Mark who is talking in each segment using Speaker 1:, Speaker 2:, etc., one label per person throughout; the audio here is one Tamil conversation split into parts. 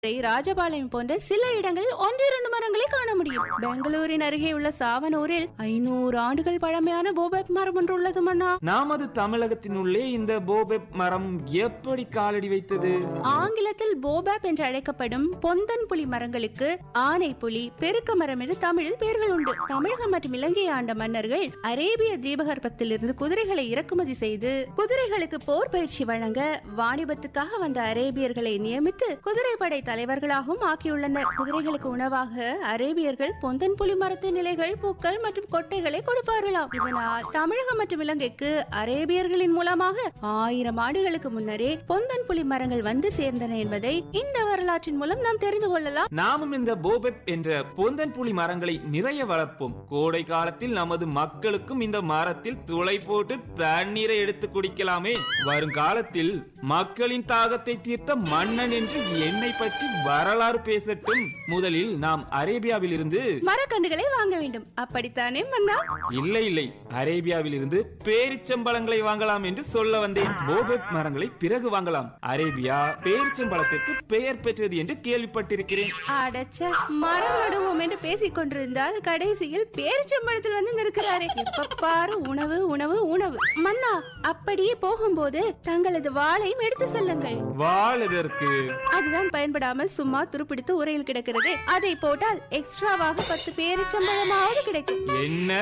Speaker 1: ராஜபாளையம் போன்ற சில இடங்களில் ஒன்றிரண்டு மரங்களை காண முடியும் பெங்களூரின் அருகே உள்ள சாவனூரில் ஐநூறு ஆண்டுகள் பழமையான போபப் மரம் ஒன்று உள்ளது மன்னா
Speaker 2: நமது தமிழகத்தினுள்ளே இந்த போபெப் மரம் எப்படி காலடி வைத்தது
Speaker 1: ஆங்கிலத்தில் போபாப் என்று அழைக்கப்படும் பொந்தன் புலி மரங்களுக்கு ஆனை புலி பெருக்க மரம் என்று தமிழில் பெயர்கள் உண்டு தமிழகம் மற்றும் இலங்கை ஆண்ட மன்னர்கள் அரேபிய தீபகற்பத்திலிருந்து குதிரைகளை இறக்குமதி செய்து குதிரைகளுக்கு போர் பயிற்சி வழங்க வாணிபத்துக்காக வந்த அரேபியர்களை நியமித்து குதிரைப்படை தலைவர்களாகவும் ஆக்கியுள்ளனர் குதிரைகளுக்கு உணவாக அரேபியர்கள் பொந்தன் புலி மரத்தின் இலைகள் பூக்கள் மற்றும் கொட்டைகளை கொடுப்பார்களாம் இதனால் தமிழகம் மற்றும் இலங்கைக்கு அரேபியர்களின் மூலமாக ஆயிரம் ஆண்டுகளுக்கு முன்னரே பொந்தன் புலி மரங்கள் வந்து சேர்ந்தன என்பதை இந்த வரலாற்றின் மூலம் நாம் தெரிந்து கொள்ளலாம்
Speaker 2: நாமும் இந்த போபெப் என்ற பொந்தன் புலி மரங்களை நிறைய வளர்ப்போம் கோடை காலத்தில் நமது மக்களுக்கும் இந்த மரத்தில் துளை போட்டு தண்ணீரை எடுத்து குடிக்கலாமே வருங்காலத்தில் மக்களின் தாகத்தை தீர்த்த மன்னன் என்று என்னை பற்றி வரலாறு பேசட்டும் முதலில் நாம் அரேபியாவில் இருந்து
Speaker 1: மரக்கன்றுகளை வாங்க வேண்டும் அப்படித்தானே மன்னா
Speaker 2: இல்லை இல்லை அரேபியாவில் இருந்து பேரிச்சம்பழங்களை வாங்கலாம் என்று சொல்ல வந்தேன் போபெப் மரங்களை பிறகு வாங்கலாம் அரேபியா பேரிச்சம்பழத்திற்கு பெயர் பெற்றது என்று கேள்விப்பட்டிருக்கிறேன்
Speaker 1: அடச்ச மரம் நடுவோம் என்று பேசிக் கொண்டிருந்தால் கடைசியில் பேரிச்சம்பழத்தில் வந்து நிற்கிறாரே எப்ப பாரு உணவு உணவு உணவு மன்னா அப்படியே போகும்போது தங்களது வாளையும் எடுத்து செல்லுங்கள்
Speaker 2: வாழ் எதற்கு
Speaker 1: அதுதான் பயன்படாமல் சும்மா துருப்பிடித்து உரையில் கிடக்கிறது அதை போட்டால் எக்ஸ்ட்ராவாக பத்து பேரிச்சம்பழமாவது கிடைக்கும்
Speaker 2: என்ன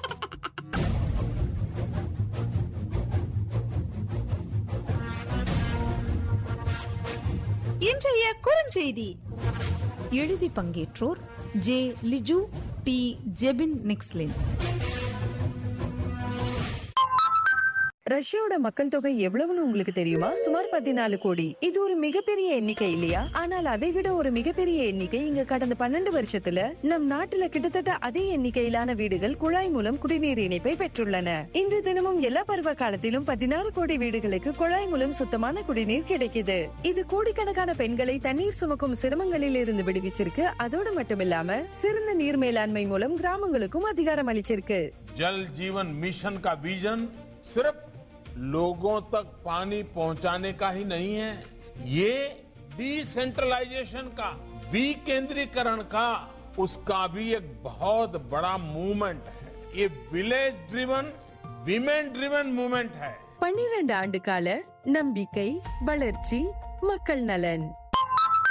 Speaker 3: இன்றைய குறுஞ்செய்தி
Speaker 4: எழுதி பங்கேற்றோர் ஜே லிஜு டி ஜெபின் நிக்ஸ்லின்
Speaker 5: ரஷ்யாவோட மக்கள் தொகை எவ்வளவுன்னு உங்களுக்கு தெரியுமா சுமார் பதினாலு கோடி இது ஒரு மிகப்பெரிய எண்ணிக்கை இல்லையா ஆனால் அதை விட ஒரு மிகப்பெரிய எண்ணிக்கை இங்க கடந்த பன்னெண்டு வருஷத்துல நம் நாட்டுல கிட்டத்தட்ட அதே எண்ணிக்கையிலான வீடுகள் குழாய் மூலம் குடிநீர் இணைப்பை பெற்றுள்ளன இன்று தினமும் எல்லா பருவ காலத்திலும் பதினாறு கோடி வீடுகளுக்கு குழாய் மூலம் சுத்தமான குடிநீர் கிடைக்குது இது கோடிக்கணக்கான பெண்களை தண்ணீர் சுமக்கும் சிரமங்களில் இருந்து விடுவிச்சிருக்கு அதோடு மட்டுமில்லாம சிறந்த நீர் மேலாண்மை மூலம் கிராமங்களுக்கும் அதிகாரம் அளிச்சிருக்கு
Speaker 6: जल जीवन मिशन का विजन सिर्फ लोगों तक पानी पहुंचाने का ही नहीं है ये डिसेंट्रलाइजेशन का विकेंद्रीकरण का उसका भी एक बहुत बड़ा मूवमेंट है ये village driven women driven movement है
Speaker 5: பன்னிரண்டு ஆண்டு கால நம்பிக்கை வளர்ச்சி மக்கள் நலன்